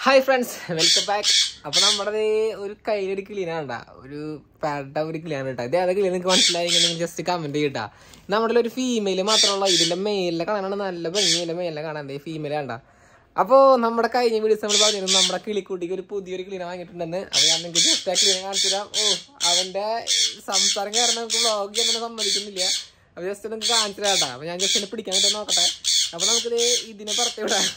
hi friends welcome back അപ്പൊ നമ്മുടെ ഒരു കയ്യിലൊരു ക്ലീനാണ്ട ഒരു പാട്ട ഒരു ക്ലീനാണ് കേട്ടോ ഇത് ഏതാ ക്ലീൻ നിങ്ങൾക്ക് മനസ്സിലായെങ്കിൽ നിങ്ങൾ ജസ്റ്റ് കമന്റ് ചെയ്യട്ടാ നമ്മുടെ ഒരു ഫീമെയിൽ മാത്രമുള്ള ഇതിന്റെ മെയിലിനെ കാണാൻ നല്ല ഭംഗിയില്ല മെയിലിനെ കാണാൻ ഫീമെയിൽ ആണ്ട അപ്പോൾ നമ്മുടെ കഴിഞ്ഞ വീഡിയോസ് നമ്മൾ പറഞ്ഞിരുന്നു നമ്മുടെ കിളിക്കുട്ടിക്ക് ഒരു പുതിയൊരു ക്ലീന വാങ്ങിയിട്ടുണ്ടെന്ന് അപ്പോൾ ഞാൻ നിങ്ങൾക്ക് ജസ്റ്റ് ആ ക്ലീന കാണിച്ചു തരാം ഓ അവന്റെ സംസാരം കാരണം നമുക്ക് വ്ളോഗ് ചെയ്യാൻ തന്നെ സമ്മതിക്കുന്നില്ല അപ്പോൾ ജസ്റ്റ് നിങ്ങൾക്ക് കാണിച്ചു തരാം കേട്ടോ അപ്പോൾ ഞാൻ ജസ്റ്റ് ഒന്ന് പിടിക്കാൻ പറ്റുമോ നോക്കട്ടെ അപ്പോൾ നമുക്കിത് ഇതിനെ പുറത്ത് വിടാം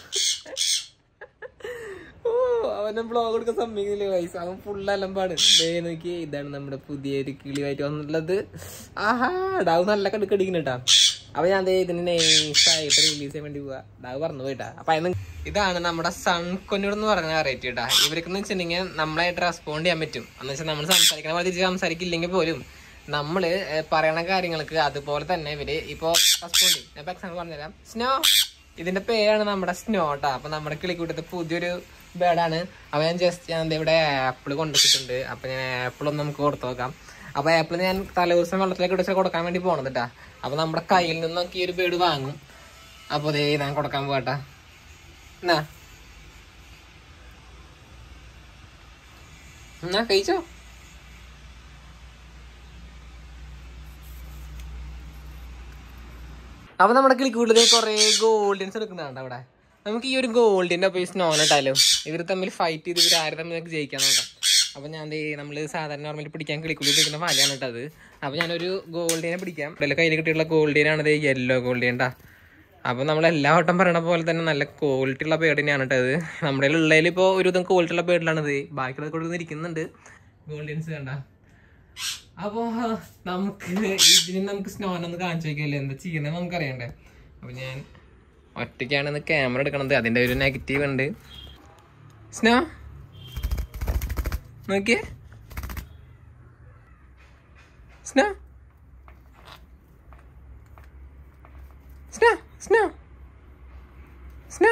ഓ അവനെ ബ്ലോഗ് എടുക്കാൻ സമ്മതിക്കുന്നില്ല വയസ്സ് അവൻ ഫുൾ അലമ്പാണ് ദേ നോക്കി ഇതാണ് നമ്മുടെ പുതിയൊരു കിളിയായിട്ട് വന്നിട്ടുള്ളത് ആഹാ ഡാവ് നല്ല കടുക്കടിക്കുന്നു കേട്ടാ അപ്പൊ ഞാൻ ദേ ഇതിന് നൈസായിട്ട് റിലീസ് ചെയ്യാൻ വേണ്ടി പോവാ ഡാവ് പറഞ്ഞു പോയിട്ടാ അപ്പൊ അതിന് ഇതാണ് നമ്മുടെ സൺ കൊന്നൂർ എന്ന് പറഞ്ഞ വെറൈറ്റി കേട്ടാ ഇവർക്ക് വെച്ചിട്ടുണ്ടെങ്കിൽ നമ്മളായിട്ട് റെസ്പോണ്ട് ചെയ്യാൻ പറ്റും എന്ന് വെച്ചാൽ നമ്മൾ സംസാരിക്കണ പോലെ തിരിച്ച് സംസാരിക്കില്ലെങ്കിൽ പോലും നമ്മള് ഏഹ്, പറയണ കാര്യങ്ങൾക്ക് അതുപോലെ തന്നെ ഇവര് ഇപ്പൊ റെസ്പോണ്ട് ചെയ്യും ഞാൻ എക്സാമ്പിൾ പറഞ്ഞുതരാം സ്നോ ഇതിന്റെ പേരാണ് നമ്മുടെ സ്നോ ട്ടാ അപ്പൊ നമ്മുടെ കിളിക്കൂട്ടത്തെ പുതിയൊരു ബേഡാണ് അപ്പൊ ഞാൻ ജസ്റ്റ് ഞാൻ ദേ ഇവിടെ ആപ്പിൾ കൊണ്ടുവച്ചിട്ടുണ്ട് അപ്പൊ ഞാൻ ആപ്പിൾ ഒന്ന് നമുക്ക് കൊടുത്തു നോക്കാം അപ്പൊ ആപ്പിൾ ഞാൻ തലേ ദിവസം വെള്ളത്തിലേക്ക് ഇടിച്ച് കൊടുക്കാൻ വേണ്ടി പോണത് കേട്ടാ അപ്പൊ നമ്മുടെ കയ്യിൽ നിന്നൊക്കെ ഈ ഒരു ബേഡ് വാങ്ങും അപ്പൊ ദേ ഞാൻ കൊടുക്കാൻ പോകട്ടാ എന്നാ എന്നാ കഴിച്ചോ അപ്പൊ നമ്മുടെ കിളിക്കൂട്ടിൽ കുറെ ഗോൾഡിൻസ് എടുക്കുന്നുണ്ട് അവിടെ നമുക്ക് ഈ ഒരു ഗോൾഡിന്റെ ഒപ്പം ഈ സ്നോൺ ഇട്ടാലോ ഇവർ തമ്മിൽ ഫൈറ്റ് ചെയ്ത് ഇവർ ആര് തമ്മിൽ നമുക്ക് ജയിക്കാൻ നോക്കാം അപ്പൊ ഞാൻ ദേ നമ്മള് സാധാരണ നോർമലി പിടിക്കാൻ കിളിക്കുള്ളി പിടിക്കുന്ന വലയാണ് ഇട്ടത് അപ്പൊ ഞാനൊരു ഗോൾഡിനെ പിടിക്കാം ഇവിടെ കയ്യിൽ കിട്ടിയുള്ള ഗോൾഡിനാണ് ഇത് യെല്ലോ ഗോൾഡിയണ്ടാ അപ്പൊ നമ്മൾ എല്ലാ വട്ടം പറയണ പോലെ തന്നെ നല്ല ക്വാളിറ്റി ഉള്ള ബേഡിനെയാണ് ഇട്ടത് നമ്മുടെ ഉള്ളതിൽ ഇപ്പോൾ ഒരു വിധം ക്വാളിറ്റി ഉള്ള ബേഡിലാണിത് ബാക്കിയുള്ള കൊടുത്ത് ഇരിക്കുന്നുണ്ട് ഗോൾഡിയൻസ് കണ്ട അപ്പോ നമുക്ക് ഇതിന് നമുക്ക് സ്നോൻ ഒന്ന് കാണിച്ചു നോക്കിയല്ലേ എന്താ ചെയ്യുന്നത് നമുക്ക് അറിയണ്ടേ അപ്പൊ ഞാൻ ഒറ്റയ്ക്കാണ് ക്യാമറ എടുക്കണത് അതിന്റെ ഒരു നെഗറ്റീവ് ഉണ്ട് സ്നോ നോക്കിയേ സ്നോ സ്നോ സ്നോ സ്നോ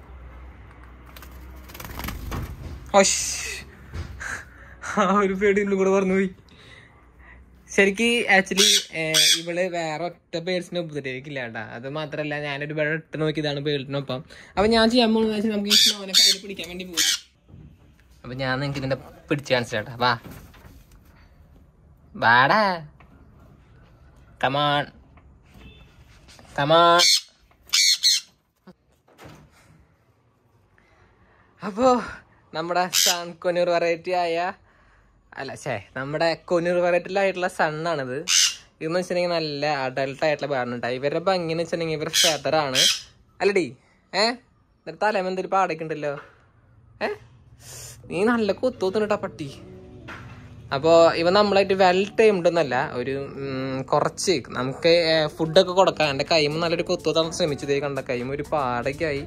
ഓഷ് ആ ഒരു പേടിയിലും കൂടെ പറഞ്ഞു പോയി ശരിക്ക് ആക്ച്വലി ഇവള് വേറെ ഒറ്റ പേഴ്സിനെ ഉപദ്രവിക്കില്ല കേട്ടാ അത് മാത്രല്ല ഞാനൊരു ബേഡ് ഇട്ട് നോക്കിയതാണ് പേടിനൊപ്പം അപ്പൊ ഞാൻ ചെയ്യാൻ പോകുന്നത് വെച്ചാൽ നമുക്ക് ഈ സ്നോനെ കയ്യിൽ പിടിക്കാൻ വേണ്ടി പോകാം അപ്പൊ ഞാൻ നിങ്ങൾക്ക് ഇതിന്റെ പിടിച്ച് കാണിച്ചാട്ടാ വാ വാടാ കമാൺ കമാൺ അപ്പോ നമ്മുടെ സൺ കൊനൂർ വെറൈറ്റി ആയ അല്ല ഛേ നമ്മുടെ കൊനൂർ വെറൈറ്റിയിലായിട്ടുള്ള സണ്ണാണിത് ഇതെന്ന് വെച്ചിട്ടുണ്ടെങ്കിൽ നല്ല അഡൽട്ട് ആയിട്ടുള്ള ബാഡുണ്ട് ഇവരുടെ ഭംഗി എന്ന് വെച്ചിട്ടുണ്ടെങ്കിൽ ഇവരുടെ ഫെദറാണ് അല്ലടി ഏ എന്നിട്ട് തലേമ എന്തൊരു പാടൊക്കെ ഉണ്ടല്ലോ ഏ നീ നല്ല കുത്തൂത്തുണ്ടാ പട്ടി അപ്പോൾ ഇവ നമ്മളായിട്ട് വെൽ ടൈംഡ് ഒന്നല്ല ഒരു ഉം, കുറച്ച് നമുക്ക് ഫുഡൊക്കെ കൊടുക്കാൻ എൻ്റെ കൈമ നല്ലൊരു കുത്തൂത്താൻ ശ്രമിച്ചത് കണ്ട കൈമ ഒരു പാടൊക്കെയായി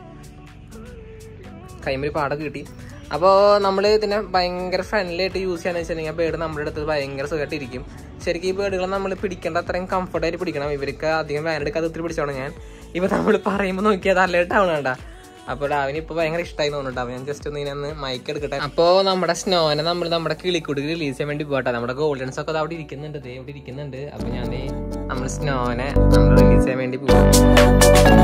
കൈമൊരു പാടൊക്കെ കിട്ടി അപ്പോൾ നമ്മൾ ഇതിനെ ഭയങ്കര ഫ്രണ്ട്ലി ആയിട്ട് യൂസ് ചെയ്യാന്ന് വെച്ചിട്ടുണ്ടെങ്കിൽ ബേഡ് നമ്മുടെ അടുത്ത് ഭയങ്കര സുഖമായിട്ട് ഇരിക്കും ശരിക്കും ഈ ബേഡുകൾ നമ്മൾ പിടിക്കേണ്ട അത്രയും കംഫർട്ടായിട്ട് പിടിക്കണം ഇവർക്ക് അധികം വേനെടുക്കാതെ ഒത്തിരി പിടിച്ചോണം ഞാൻ ഇപ്പൊ നമ്മൾ പറയുമ്പോൾ നോക്കിയാൽ അലേർട്ടാവണം വേണ്ട അപ്പോൾ ഡാവിന് ഇപ്പൊ ഭയങ്കര ഇഷ്ടമായി തോന്നുന്നുണ്ട് അവൻ ഞാൻ ജസ്റ്റ് ഒന്ന് ഇതിനൊന്ന് മൈക്ക് എടുക്കട്ടെ അപ്പോൾ നമ്മുടെ സ്നോനെ നമ്മൾ നമ്മുടെ കിളിക്കുടി റിലീസ് ചെയ്യാൻ വേണ്ടി പോട്ടെ നമ്മുടെ ഗോൾഡൻസ് ഒക്കെ ദാ അവിടെ ഇരിക്കുന്നുണ്ട് ദേ ഇവിടെ ഇരിക്കുന്നുണ്ട് അപ്പൊ ഞാൻ നമ്മൾ സ്നോനെ നമ്മൾ റിലീസ് ചെയ്യാൻ വേണ്ടി പോവാം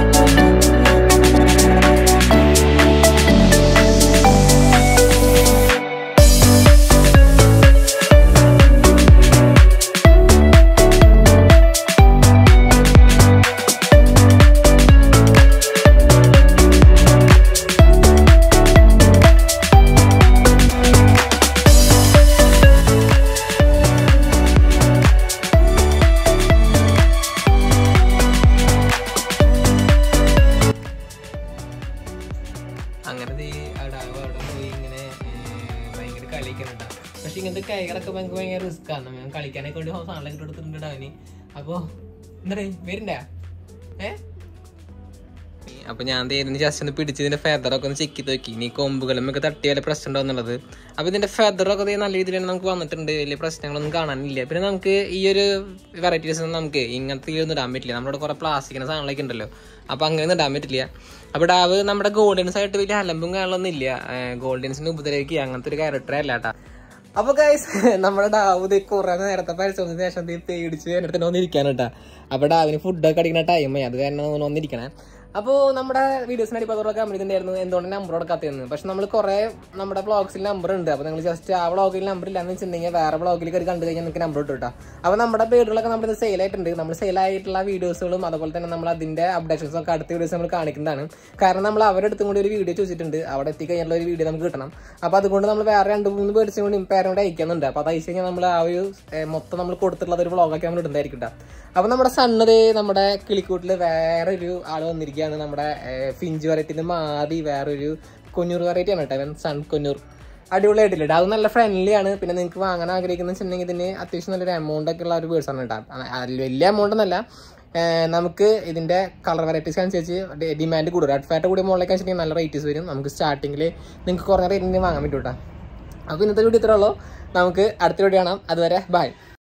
അങ്ങനെ ദേ അവിടെ അവിടെ പോയി ഇങ്ങനെ ഏർ, ഭയങ്കര കളിക്കുന്നുണ്ടാ പക്ഷെ ഇങ്ങനത്തെ കൈകളൊക്കെ ഭയങ്കര ഭയങ്കര റിസ്ക് ആണ് ഞാൻ കളിക്കാനൊക്കെ വേണ്ടി സാധനങ്ങളൊക്കെ എടുത്തിട്ടുണ്ട് അവന് അപ്പൊ എന്താ വരണ്ടേ ഏ അപ്പൊ ഞാൻ ദേ ഇതിന് ജസ്റ്റ് ഒന്ന് പിടിച്ച് ഇതിന്റെ ഫെദറൊക്കെ ഒന്ന് ചെക്കി നോക്കി നീ കൊമ്പുകളുമൊക്കെ തട്ടി വല്ല പ്രശ്നം ഉണ്ടോ എന്നുള്ളത് അപ്പൊ ഇതിന്റെ ഫെദറൊക്കെ ദേ നല്ല രീതിയിൽ തന്നെ നമുക്ക് വന്നിട്ടുണ്ട് വലിയ പ്രശ്നങ്ങളൊന്നും കാണാനില്ല പിന്നെ നമുക്ക് ഈ ഒരു വെറൈറ്റീസ് ഒന്നും നമുക്ക് ഇങ്ങനത്തെ ഈ ഒന്നും ഇടാൻ പറ്റില്ല നമ്മുടെ കുറെ പ്ലാസ്റ്റിക്കിന്റെ സാധനങ്ങളൊക്കെ ഉണ്ടല്ലോ അപ്പൊ അങ്ങനെ ഇടാൻ പറ്റില്ല അപ്പൊ ഡാവ് നമ്മുടെ ഗോൾഡൻസ് ആയിട്ട് വലിയ അലമ്പും കാര്യങ്ങളൊന്നും ഇല്ല ഗോൾഡൻസിന് ഉപദ്രവിക്കുക അങ്ങനത്തെ ഒരു ക്യാരക്ടറേ അല്ല കേട്ടാ അപ്പൊ ഗൈസ് നമ്മുടെ ഡാവ് കുറെ നേരത്തെ പരിശ്രമത്തിന് ശേഷം ദേ പേടിച്ച് എൻ്റെ അടുത്ത് വന്നിരിക്കാൻ കേട്ടാ അപ്പൊ ഡാവിന് ഫുഡൊക്കെ അടിക്കുന്ന ടൈമായി അത് കാരണം ഒന്ന് വന്നിരിക്കണേ അപ്പോൾ നമ്മുടെ വീഡിയോസിന് അടിപ്പതോടെ കമ്പനി തന്നെയായിരുന്നു എന്തുകൊണ്ട് നമ്പർ കൊടുക്കാത്തതെന്ന് പക്ഷെ നമ്മൾ കുറേ നമ്മുടെ ബ്ലോഗ്സിൽ നമ്പർ ഉണ്ട് അപ്പോൾ നിങ്ങൾ ജസ്റ്റ് ആ ബ്ലോഗിൽ നമ്പർ ഇല്ലാന്ന് വെച്ചിട്ടുണ്ടെങ്കിൽ വേറെ ബ്ലോഗിൽ കയറി കണ്ടു കഴിഞ്ഞാൽ നിങ്ങൾക്ക് നമ്പർ ഇട്ടു കേട്ടോ അപ്പോൾ നമ്മുടെ പേരുകളൊക്കെ നമ്മൾ സെയിൽ ആയിട്ടുണ്ട് നമ്മൾ സെയിൽ ആയിട്ടുള്ള വീഡിയോസുകളും അതുപോലെ തന്നെ നമ്മൾ അതിന്റെ അപ്ഡേഷൻസും ഒക്കെ അടുത്ത വീഡിയോസ് നമ്മൾ കാണിക്കുന്നതാണ് കാരണം നമ്മൾ അവരുടെ അടുത്തും കൂടി ഒരു വീഡിയോ ചോദിച്ചിട്ടുണ്ട് അവിടെ എത്തിക്കഴിഞ്ഞുള്ള ഒരു വീഡിയോ നമുക്ക് കിട്ടണം അപ്പോൾ അതുകൊണ്ട് നമ്മൾ വേറെ രണ്ട് മൂന്ന് പേഴ്സും കൂടി പേരോട് അയക്കുന്നുണ്ട് അപ്പോൾ അത് അയച്ചു കഴിഞ്ഞാൽ നമ്മൾ ആ ഒരു ഏ, മൊത്തം നമ്മൾ കൊടുത്തിട്ടുള്ള ഒരു വ്ളോഗൊക്കെ നമ്മൾ ഇടുന്നതായിരിക്കും കേട്ടോ അപ്പോൾ നമ്മുടെ സണ്ണത് നമ്മുടെ കിളിക്കൂട്ടിൽ വേറെ ഒരു ആൾ വന്നിരിക്കുകയാണ് നമ്മുടെ ഏ, ഫിഞ്ച് വെറൈറ്റിന്ന് മാറി വേറൊരു കൊന്നൂർ വെറൈറ്റി ആണ് കേട്ടോ ഇവൻ സൺ കൊന്നൂർ അടിപൊളിയായിട്ടില്ല അത് നല്ല ഫ്രണ്ട്ലി ആണ് പിന്നെ നിങ്ങൾക്ക് വാങ്ങാൻ ആഗ്രഹിക്കുന്ന വെച്ചിട്ടുണ്ടെങ്കിൽ ഇതിന് അത്യാവശ്യം നല്ലൊരു എമൗണ്ട് ഒക്കെ ഉള്ള ഒരു പേഴ്സ് ആണ് കേട്ടോ അ- അതിൽ വലിയ എമൗണ്ട് എന്നല്ല ഏഹ് നമുക്ക് ഇതിന്റെ കളർ വെറൈറ്റീസ് അനുസരിച്ച് ഡിമാൻഡ് കൂടും റെഡ് ഫാറ്റ് കൂടിയ മുകളിലേക്ക് വെച്ചിട്ടുണ്ടെങ്കിൽ നല്ല റേറ്റീസ് വരും നമുക്ക് സ്റ്റാർട്ടിങ്ങിൽ നിങ്ങൾക്ക് കുറഞ്ഞ റേറ്റിന് വാങ്ങാൻ പറ്റും കേട്ടോ അപ്പോൾ ഇന്നത്തെ വീഡിയോ ഇത്രേ ഉള്ളൂ നമുക്ക് അടുത്ത വീഡിയോ കാണാം അതുവരെ ബൈ